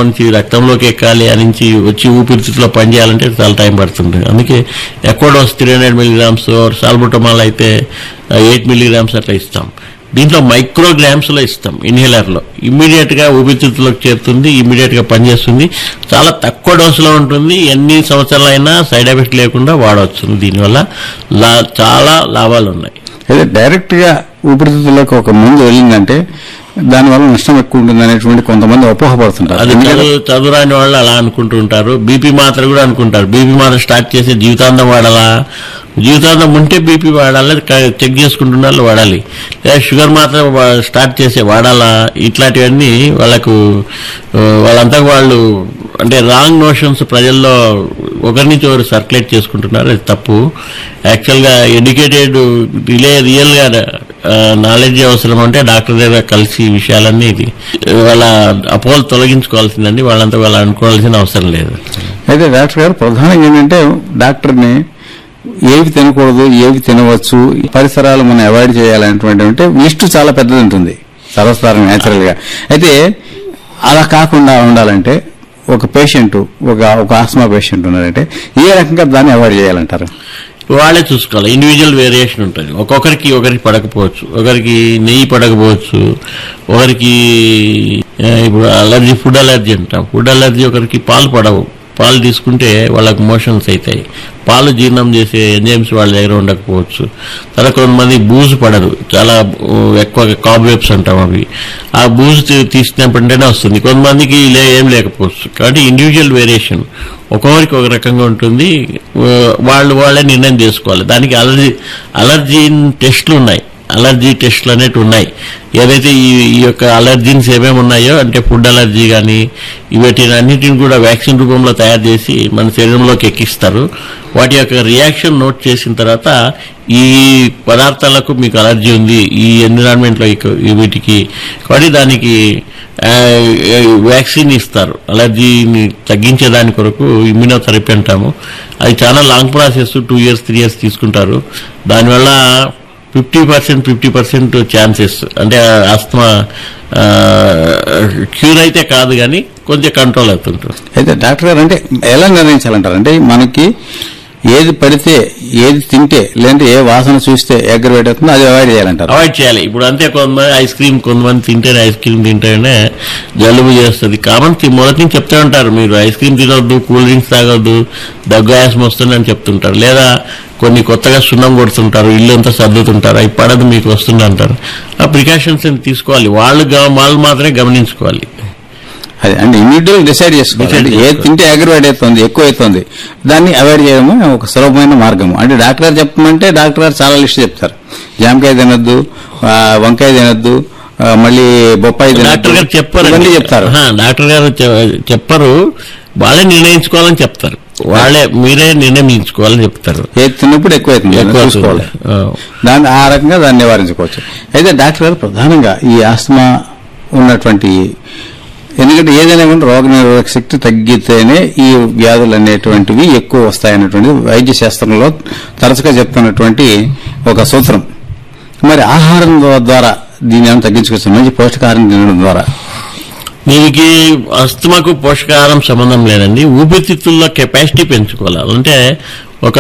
నుంచి రక్తంలోకి ఎక్కాలి అని నుంచి వచ్చి ఊపిరితిత్తులో పనిచేయాలంటే చాలా టైం పడుతుంది అందుకే ఎక్వడోస్ త్రీ హండ్రెడ్ మిలీగ్రామ్స్ సాల్బుటమాల్ అయితే ఎయిట్ మిలీగ్రామ్స్ అట్లా ఇస్తాం దీంట్లో మైక్రోగ్రామ్స్ లో ఇస్తాం ఇన్హేలర్ లో ఇమ్మీడియట్ గా ఊపిరితిత్తులోకి చేరుతుంది ఇమ్మీడియట్ గా పనిచేస్తుంది చాలా తక్కువ డోసులో ఉంటుంది ఎన్ని సంవత్సరాలైనా సైడ్ ఎఫెక్ట్ లేకుండా వాడవచ్చు దీనివల్ల లా- చాలా లాభాలు ఉన్నాయి అయితే డైరెక్ట్ గా ఊపిరితిత్తులకు ఒక ముందు వెళ్ళిందంటే దానివల్ల నష్టం ఎక్కువ ఉంటుంది అనేటువంటి కొంతమంది అపోహపడుతుంటారు అది ఎందుకంటే చదువు చదువురాని వాళ్ళు అలా అనుకుంటూ ఉంటారు బీపీ మాత్ర కూడా అనుకుంటారు బీపీ మాత్ర స్టార్ట్ చేసి జీవితాంతం వాడాలా జీవితాంతం ఉంటే బీపీ వాడాలి క- చెక్ చేసుకుంటున్న వాళ్ళు వాడాలి లేదా షుగర్ మాత్రం వా- స్టార్ట్ చేసి వాడాలా ఇట్లాంటివన్నీ వాళ్ళకు ఆ, వాళ్ళంతా వాళ్ళు అంటే రాంగ్ నోషన్స్ ప్రజల్లో ఒకరి నుంచి ఒకరు సర్క్యులేట్ చేసుకుంటున్నారు అది తప్పు యాక్చువల్గా ఎడ్యుకేటెడ్ రిలే రియల్ గా నాలెడ్జ్ అవసరం అంటే డాక్టర్ దగ్గర కలిసి ఈ విషయాలన్నీ ఇది వాళ్ళ అపోహలు తొలగించుకోవాల్సిందండి వాళ్ళంతా వాళ్ళు అనుకోవాల్సిన అవసరం లేదు అయితే డాక్టర్ గారు ప్రధానంగా ఏంటంటే డాక్టర్ని ఏవి తినకూడదు ఏవి తినవచ్చు ఈ పరిసరాలు మనం అవాయిడ్ చేయాలనేటువంటి అంటే లిస్టు చాలా పెద్దది ఉంటుంది సర్వసాధారణ న్యాచురల్ గా అయితే అలా కాకుండా ఉండాలంటే ఒక పేషెంట్ ఒక ఒక ఆస్మా పేషెంట్ ఉన్నారంటే ఏ రకంగా దాన్ని అవాయిడ్ చేయాలంటారు వాళ్ళే చూసుకోవాలి ఇండివిజువల్ వేరియేషన్ ఉంటుంది ఒక్కొక్కరికి ఒకరికి పడకపోవచ్చు ఒకరికి నెయ్యి పడకపోవచ్చు ఒకరికి ఆ, ఇప్పుడు అలర్జీ ఫుడ్ అలర్జీ అంటాం ఫుడ్ అలర్జీ ఒకరికి పాలు పడవు పాలు తీసుకుంటే వాళ్ళకి మోషన్స్ అవుతాయి పాలు జీర్ణం చేసే ఎంజైమ్స్ వాళ్ళ దగ్గర ఉండకపోవచ్చు తర్వాత కొంతమంది బూజు పడరు చాలా ఊ, ఎక్కువ కాబ్వేబ్స్ అంటాం అవి ఆ బూజు తీ- తీసినప్పుడంటేనే వస్తుంది కొంతమందికి లే ఏం లేకపోవచ్చు కాబట్టి ఇండివిజువల్ వేరియేషన్ ఒక్కొక్కరికి ఒక రకంగా ఉంటుంది ఆ, వాళ్ళు వాళ్ళే నిర్ణయం చేసుకోవాలి దానికి అలర్జీ అలర్జీ టెస్ట్లు ఉన్నాయి అలర్జీ టెస్ట్లు అనేవి ఉన్నాయి ఏదైతే ఈ ఈ యొక్క అలర్జీన్స్ ఏమేమి ఉన్నాయో అంటే ఫుడ్ అలర్జీ కానీ వీటిని అన్నిటిని కూడా వ్యాక్సిన్ రూపంలో తయారు చేసి మన శరీరంలోకి ఎక్కిస్తారు వాటి యొక్క రియాక్షన్ నోట్ చేసిన తర్వాత ఈ పదార్థాలకు మీకు అలర్జీ ఉంది ఈ ఎన్విరాన్మెంట్ లో ఇక- ఈ వీటికి కాబట్టి దానికి ఆ, వ్యాక్సిన్ ఇస్తారు అలర్జీని తగ్గించే దాని కొరకు ఇమ్యూనోథెరపీ అంటాము అది చాలా long process two years three years తీసుకుంటారు దానివల్ల fifty percent fifty percent chances అంటే ఆస్తమా క్యూర్ అయితే కాదు కానీ కొంచెం కంట్రోల్ అవుతుంటుంది అయితే డాక్టర్ గారు అంటే ఎలా నిర్ణయించాలంటారు అంటే మనకి ఏది పడితే ఏది తింటే లేదంటే ఏ వాసన చూస్తే అగ్రవేట్ అవుతుందో అది అవాయిడ్ చేయాలంటారు అవాయిడ్ చేయాలి ఇప్పుడు అంతే కొంతమంది ఐస్ క్రీమ్ కొంతమంది తింటేనే ఐస్ క్రీమ్ తింటేనే జలుబు చేస్తుంది కామన్ తి- మొదటి నుంచి చెప్తూ ఉంటారు మీరు ఐస్ క్రీమ్ తినొద్దు కూల్ డ్రింక్స్ తాగొద్దు దగ్గు ఆయాసం వస్తుందని చెప్తుంటారు లేదా కొన్ని కొత్తగా సున్నం కొడుతుంటారు ఇల్లు అంతా సర్దుతుంటారు అవి పడదు మీకు వస్తుంది అంటారు ఆ ప్రికాషన్స్ తీసుకోవాలి వాళ్ళు గా- వాళ్ళు మాత్రమే గమనించుకోవాలి అది అంటే ఇండివిజువల్ డిసైడ్ చేసుకోవాలి Decide అంటే ఏది చేసుకోవాలి. తింటే అగ్రవేట్ అవుతుంది ఎక్కువ అవుతుంది దాన్ని అవాయిడ్ చేయడము ఒక సులభమైన మార్గము అంటే డాక్టర్ గారు చెప్పమంటే డాక్టర్ గారు చాలా లిస్ట్ చెప్తారు జామకాయ తినొద్దు ఆ, వంకాయ తినొద్దు ఆ, మళ్ళీ బొప్పాయి తినొద్దు డాక్టర్ గారు చెప్పారు ఇవన్నీ చెప్తారు డాక్టర్ గారు చె- చెప్పరు వాళ్ళే నిర్ణయించుకోవాలని చెప్తారు వాళ్ళే మీరే నిర్ణయించుకోవాలని చెప్తారు ఏది తిన్నప్పుడు ఎక్కువ అవుతుంది ఎక్కువ చూసుకోవాలి ఆ. దాన్ని ఆ రకంగా దాన్ని నివారించుకోవచ్చు అయితే డాక్టర్ గారు ప్రధానంగా ఈ ఆస్తమా ఉన్నటువంటి ఎందుకంటే ఏదైనా కూడా రోగ నిరోధక శక్తి తగ్గితేనే ఈ వ్యాధులు అనేటువంటివి ఎక్కువ వస్తాయనేటువంటిది వైద్య శాస్త్రంలో తరచుగా చెప్తున్నటువంటి ఒక సూత్రం మరి ఆహారం ద్వారా దీన్ని ఏమైనా తగ్గించుకోవచ్చు మంచి పౌష్టికాహారం తినడం ద్వారా దీనికి అస్తమాకు పోషకాహారం సంబంధం లేదండి ఊపిరితిత్తుల్లో కెపాసిటీ పెంచుకోవాలి అంటే ఒక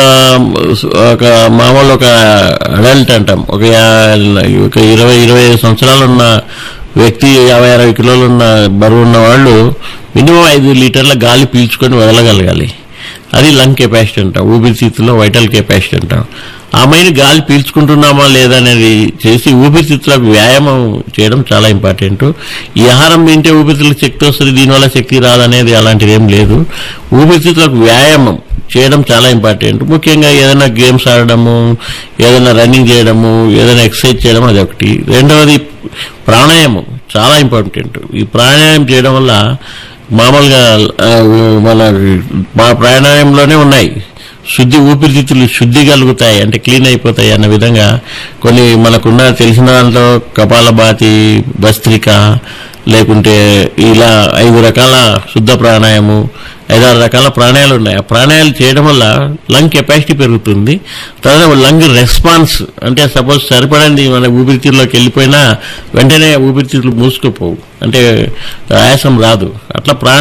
ఒక మామూలు ఒక అడల్ట్ అంటాం ఒక యా- ఒక ఇరవై ఇరవై ఐదు సంవత్సరాలు ఉన్న వ్యక్తి యాభై అరవై కిలోలు ఉన్న బరువు ఉన్న వాళ్ళు మినిమం ఐదు లీటర్ల గాలి పీల్చుకొని వదలగలగాలి అది లంగ్ కెపాసిటీ అంటాం ఊపిరితిత్తులో వైటల్ కెపాసిటీ అంటాం ఆమెను గాలి పీల్చుకుంటున్నామా లేదా అనేది చేసి ఊపిరితిత్తులకు వ్యాయామం చేయడం చాలా ఇంపార్టెంట్ ఈ ఆహారం తింటే ఊపిరితిత్తులకు శక్తి వస్తుంది దీనివల్ల శక్తి రాదనేది అలాంటిది ఏం లేదు ఊపిరితిత్తులకు వ్యాయామం చేయడం చాలా ఇంపార్టెంట్ ముఖ్యంగా ఏదైనా గేమ్స్ ఆడడము ఏదైనా రన్నింగ్ చేయడము ఏదైనా ఎక్సర్సైజ్ చేయడం అది ఒకటి రెండవది ప్రాణాయామం చాలా ఇంపార్టెంట్ ఈ ప్రాణాయామం చేయడం వల్ల మామూలుగా ఆ, మన మా ప్రాణాయామంలోనే ఉన్నాయి శుద్ధి ఊపిరితిత్తులు శుద్ధి కలుగుతాయి అంటే క్లీన్ అయిపోతాయి అన్న విధంగా కొన్ని మనకున్న తెలిసిన దాంట్లో కపాలభాతి భస్త్రిక లేకుంటే ఇలా ఐదు రకాల శుద్ధ ప్రాణాయాము ఐదారు రకాల ప్రాణాయాలు ఉన్నాయి ఆ ప్రాణాయాలు చేయడం వల్ల లంగ్ కెపాసిటీ పెరుగుతుంది తర్వాత లంగ్ రెస్పాన్స్ అంటే సపోజ్ సరిపడంది మన ఊపిరితిత్తులోకి వెళ్ళిపోయినా వెంటనే ఊపిరితిత్తులు మూసుకుపోవు అంటే ఆయాసం రాదు అట్లా ప్రాణ